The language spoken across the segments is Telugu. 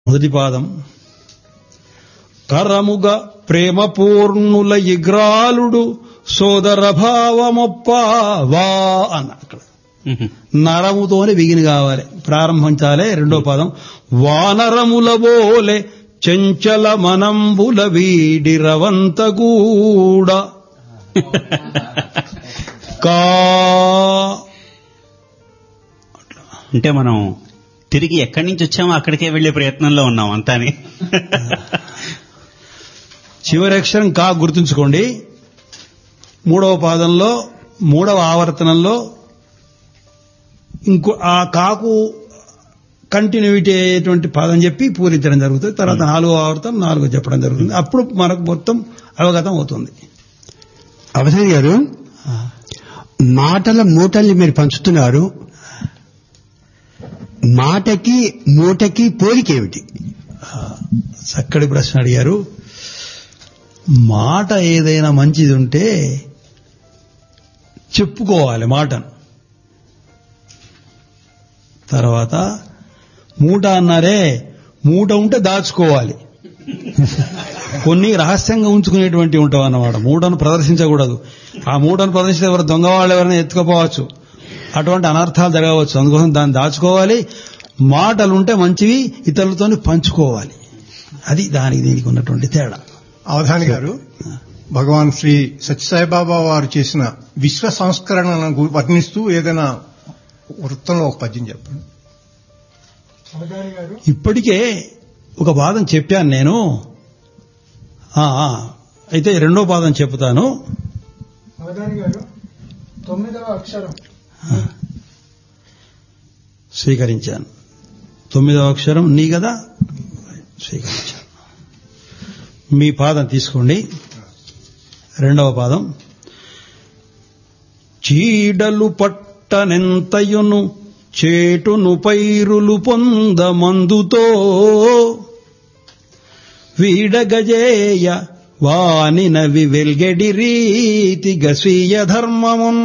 మొదటి పాదం కరముగ ప్రేమపూర్ణుల ఇగ్రాలుడు సోదర భావమొప్ప వా అన్న అక్కడ నరముతోనే బిగిన కావాలి ప్రారంభించాలి రెండో పదం వానరముల బోలే చెంచల మనంబుల వీడిరవంత కూడా కా అంటే మనం తిరిగి ఎక్కడి నుంచి వచ్చామో అక్కడికే వెళ్లే ప్రయత్నంలో ఉన్నాం అంతాని చివరి అక్షరం కా గుర్తుంచుకోండి మూడవ పాదంలో మూడవ ఆవర్తనంలో ఇంకో ఆ కాకు కంటిన్యూటీ అయ్యేటువంటి పదం చెప్పి పూరించడం జరుగుతుంది తర్వాత నాలుగో ఆవర్తనం నాలుగో చెప్పడం జరుగుతుంది అప్పుడు మనకు మొత్తం అవగతం అవుతుంది అవధాని గారు మాటల మూటల్ని మీరు పంచుతున్నారు మాటకి మూటకి పోలికేమిటి చక్కటి ప్రశ్న అడిగారు మాట ఏదైనా మంచిది ఉంటే చెప్పుకోవాలి మాటను తర్వాత మూట అన్నారే మూట ఉంటే దాచుకోవాలి కొన్ని రహస్యంగా ఉంచుకునేటువంటి ఉంటావు అన్నమాట మూటను ప్రదర్శించకూడదు ఆ మూటను ప్రదర్శిస్తే ఎవరు దొంగ వాళ్ళు ఎవరైనా ఎత్తుకపోవచ్చు అటువంటి అనర్థాలు జరగవచ్చు అందుకోసం దాన్ని దాచుకోవాలి మాటలు ఉంటే మంచివి ఇతరులతో పంచుకోవాలి అది దానికి దీనికి ఉన్నటువంటి తేడా అవధాని గారు భగవాన్ శ్రీ సత్యసాయిబాబా వారు చేసిన విశ్వ సంస్కరణను గు- వర్ణిస్తూ ఏదైనా వృత్తంలో ఒక పద్యం చెప్పండి ఇప్పటికే ఒక పాదం చెప్పాను నేను ఆ, ఆ, అయితే రెండో పాదం చెప్తాను అవధాని గారు తొమ్మిదవ అక్షరం స్వీకరించాను తొమ్మిదవ అక్షరం నీ కదా స్వీకరించాను మీ పాదం తీసుకోండి రెండవ పాదం చీడలు పట్టనెంతయును చేటును పైరులు పొంద మందుతో వీడగజేయ వానినవి వెల్గెడి రీతిగ స్వీయ ధర్మమున్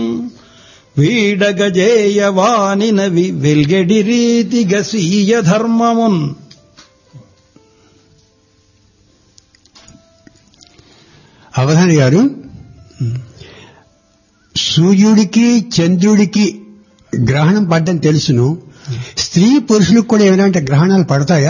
వీడగజేయ వానినవి వెల్గెడి రీతిగ స్వీయ ధర్మమున్ అవధాని గారు సూర్యుడికి చంద్రుడికి గ్రహణం పడ్డం తెలుసును స్త్రీ పురుషులకు కూడా ఏమైనా గ్రహణాలు పడతాయా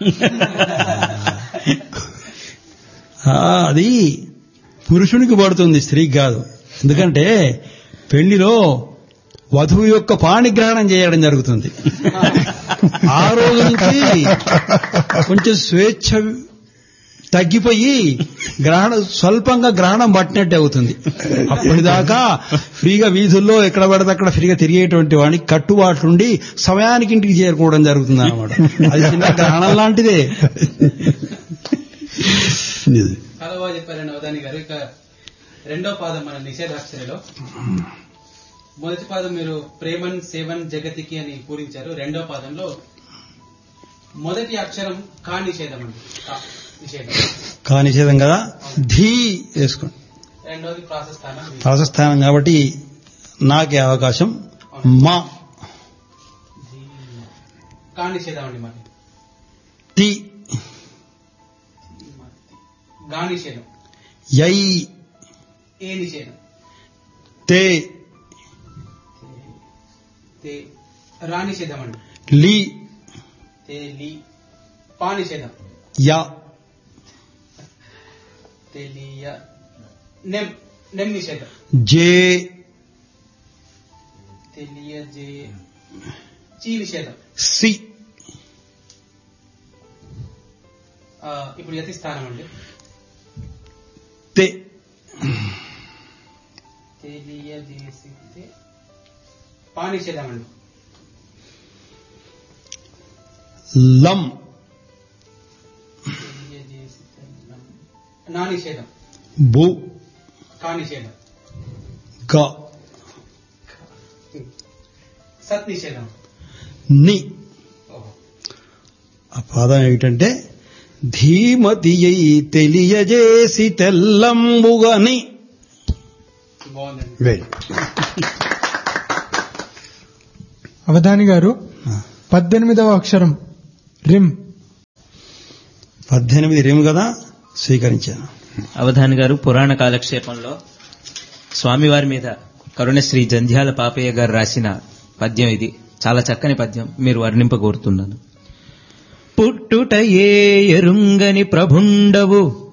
ఆ, అది పురుషునికి పడుతుంది స్త్రీకి కాదు ఎందుకంటే పెళ్లిలో వధువు యొక్క పాణిగ్రహణం చేయడం జరుగుతుంది ఆ రోజు నుంచి కొంచెం స్వేచ్ఛ తగ్గిపోయి గ్రహణ స్వల్పంగా గ్రహణం పట్టినట్టే అవుతుంది అప్పటిదాకా ఫ్రీగా వీధుల్లో ఎక్కడ పడితే అక్కడ ఫ్రీగా తిరిగేటువంటి వాడికి కట్టుబాట్లుండి సమయానికి ఇంటికి చేరుకోవడం జరుగుతుంది అనమాట అది చిన్న గ్రహణం లాంటిదే చాలా బాగా చెప్పారండి అవధాని గారు ఇక రెండో పాదం మన నిషేధాక్షరిలో మొదటి పాదం మీరు ప్రేమన్ సేవన్ జగతికి అని పూరించారు రెండో పాదంలో మొదటి అక్షరం కా నిషేధం అండి కా నిషేధం కా నిషేధం కదా ధీ వేసుకోండి రెండోది ప్రాసెస్ స్థానం ప్రాసస్థానం కాబట్టి నాకే అవకాశం మా కా నిషేధం అండి మరి తి గా నిషేధం యై ఏ నిషేధం తే తే రా నిషేధం అండి లి తే లి పా నిషేధం యా తెలియ నెమ్ నెమ్ నిషేధం జే తెలియజే చీ నిషేధం సి ఆ, ఇప్పుడు యతి స్థానం అండి తే తెలియజేసితే పా నిషేధం అండి లం తెలియజేసితే నం- నా నిషేధం బు కా నిషేధం గ సత్ నిషేధం ని ఓహో ఆ పాదం ఏమిటంటే ధీమతి అయి తెలియజేసి తెల్లంబుగని బాగుందండి వెరీ అవధాని గారు పద్దెనిమిదవ అక్షరం రిమ్ పద్దెనిమిది రేము కదా స్వీకరించాను అవధాని గారు పురాణ కాలక్షేపంలో స్వామివారి మీద కరుణశ్రీ జంధ్యాల పాపయ్య గారు రాసిన పద్యం ఇది చాలా చక్కని పద్యం మీరు వర్ణింప కోరుతున్నాను పుట్టుట ఏ ఎరుంగని ప్రభుండవు